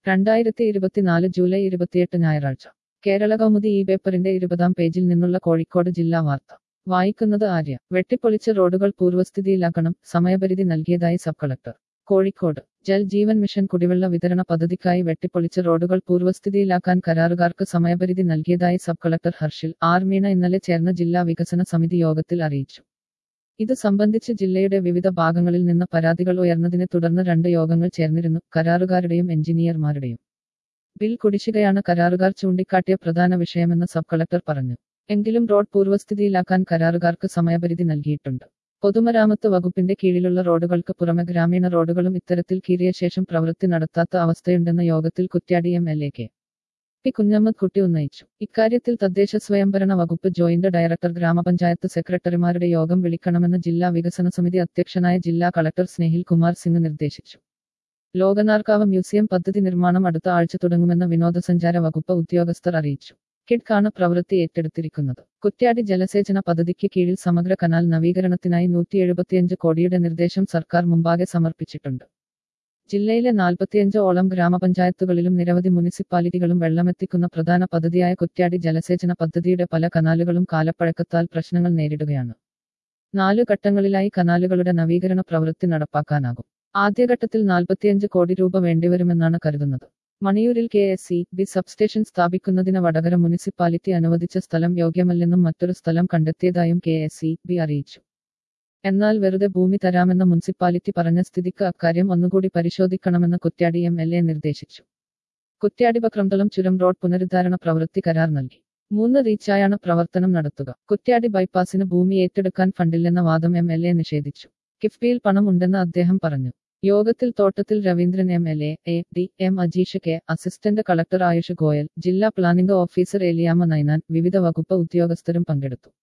രണ്ടായിരത്തി ഇരുപത്തിനാല് ജൂലൈ ഇരുപത്തിയെട്ട് ഞായറാഴ്ച കേരള കൗമുദി ഈ പേപ്പറിന്റെ ഇരുപതാം പേജിൽ നിന്നുള്ള കോഴിക്കോട് ജില്ലാ വാർത്ത വായിക്കുന്നത് ആര്യ വെട്ടിപ്പൊളിച്ച റോഡുകൾ പൂർവ്വസ്ഥിതിയിലാക്കണം സമയപരിധി നൽകിയതായി sub collector Kozhikode Jal Jeevan mission കുടിവെള്ള വിതരണ പദ്ധതിക്കായി വെട്ടിപ്പൊളിച്ച റോഡുകൾ പൂർവ്വസ്ഥിതിയിലാക്കാൻ കരാറുകാർക്ക് സമയപരിധി നൽകിയതായി sub collector Harshil R Meena ഇന്നലെ ചേർന്ന ജില്ലാ വികസന സമിതി യോഗത്തിൽ അറിയിച്ചു ഇത് സംബന്ധിച്ച് ജില്ലയുടെ വിവിധ ഭാഗങ്ങളിൽ നിന്ന് പരാതികൾ ഉയർന്നതിനെ തുടർന്ന് രണ്ട് യോഗങ്ങൾ ചേർന്നിരുന്നു കരാറുകാരുടെയും എഞ്ചിനീയർമാരുടെയും ബിൽ കുടിശ്ശികയാണ് കരാറുകാർ ചൂണ്ടിക്കാട്ടിയ പ്രധാന വിഷയമെന്ന് സബ് കളക്ടർ പറഞ്ഞു എങ്കിലും റോഡ് പൂർവ്വസ്ഥിതിയിലാക്കാൻ കരാറുകാർക്ക് സമയപരിധി നൽകിയിട്ടുണ്ട് പൊതുമരാമത്ത് വകുപ്പിന്റെ കീഴിലുള്ള റോഡുകൾക്ക് പുറമെ ഗ്രാമീണ റോഡുകളും ഇത്തരത്തിൽ കീറിയ ശേഷം പ്രവൃത്തി നടത്താത്ത അവസ്ഥയുണ്ടെന്ന യോഗത്തിൽ Kuttiadi M L A K P Kunhammad Kutty ഉന്നയിച്ചു ഇക്കാര്യത്തിൽ തദ്ദേശ സ്വയംഭരണ വകുപ്പ് ജോയിന്റ് ഡയറക്ടർ ഗ്രാമപഞ്ചായത്ത് സെക്രട്ടറിമാരുടെ യോഗം വിളിക്കണമെന്ന് ജില്ലാ വികസന സമിതി അധ്യക്ഷനായ ജില്ലാ കളക്ടർ സ്നേഹിൽ കുമാർ സിംഗ് നിർദ്ദേശിച്ചു ലോകനാർക്കാവ് മ്യൂസിയം പദ്ധതി നിർമ്മാണം അടുത്ത ആഴ്ച തുടങ്ങുമെന്ന് വിനോദസഞ്ചാര വകുപ്പ് ഉദ്യോഗസ്ഥർ അറിയിച്ചു കിഡ്കാണ് പ്രവൃത്തി ഏറ്റെടുത്തിരിക്കുന്നത് കുറ്റ്യാടി ജലസേചന പദ്ധതിക്ക് കീഴിൽ സമഗ്ര കനാൽ നവീകരണത്തിനായി നൂറ്റി എഴുപത്തിയഞ്ച് കോടിയുടെ നിർദ്ദേശം സർക്കാർ മുമ്പാകെ സമർപ്പിച്ചിട്ടുണ്ട് ജില്ലയിലെ നാൽപ്പത്തിയഞ്ച് ഓളം ഗ്രാമപഞ്ചായത്തുകളിലും നിരവധി മുനിസിപ്പാലിറ്റികളും വെള്ളമെത്തിക്കുന്ന പ്രധാന പദ്ധതിയായ കുറ്റ്യാടി ജലസേചന പദ്ധതിയുടെ പല കനാലുകളും കാലപ്പഴക്കത്താൽ പ്രശ്നങ്ങൾ നേരിടുകയാണ് നാലു ഘട്ടങ്ങളിലായി കനാലുകളുടെ നവീകരണ പ്രവൃത്തി നടപ്പാക്കാനാകും ആദ്യഘട്ടത്തിൽ നാൽപ്പത്തിയഞ്ച് കോടി രൂപ വേണ്ടിവരുമെന്നാണ് കരുതുന്നത് മണിയൂരിൽ K S C B substation സ്ഥാപിക്കുന്നതിന് വടകര മുനിസിപ്പാലിറ്റി അനുവദിച്ച സ്ഥലം യോഗ്യമല്ലെന്നും മറ്റൊരു സ്ഥലം കണ്ടെത്തിയതായും കെ എസ് സി ബി അറിയിച്ചു എന്നാൽ വെറുതെ ഭൂമി തരാമെന്ന മുനിസിപ്പാലിറ്റി പറഞ്ഞ സ്ഥിതിക്ക് അക്കാര്യം ഒന്നുകൂടി പരിശോധിക്കണമെന്ന് കുറ്റ്യാടി എം എൽ എ നിർദ്ദേശിച്ചു കുറ്റ്യാടി ബക്രംതളം ചുരം റോഡ് പുനരുദ്ധാരണ പ്രവൃത്തി കരാർ നൽകി മൂന്ന് റീച്ചായാണ് പ്രവർത്തനം നടത്തുക കുറ്റ്യാടി ബൈപ്പാസിന് ഭൂമി ഏറ്റെടുക്കാൻ ഫണ്ടില്ലെന്ന വാദം എം എൽ എ നിഷേധിച്ചു കിഫ്ബിയിൽ പണം ഉണ്ടെന്ന് അദ്ദേഹം പറഞ്ഞു യോഗത്തിൽ Thottathil Raveendran M L A A D M Ajeesh K assistant collector Ayush Goyal ജില്ലാ പ്ലാനിംഗ് ഓഫീസർ ഏലിയാമ്മ നൈനാൻ വിവിധ വകുപ്പ് ഉദ്യോഗസ്ഥരും പങ്കെടുത്തു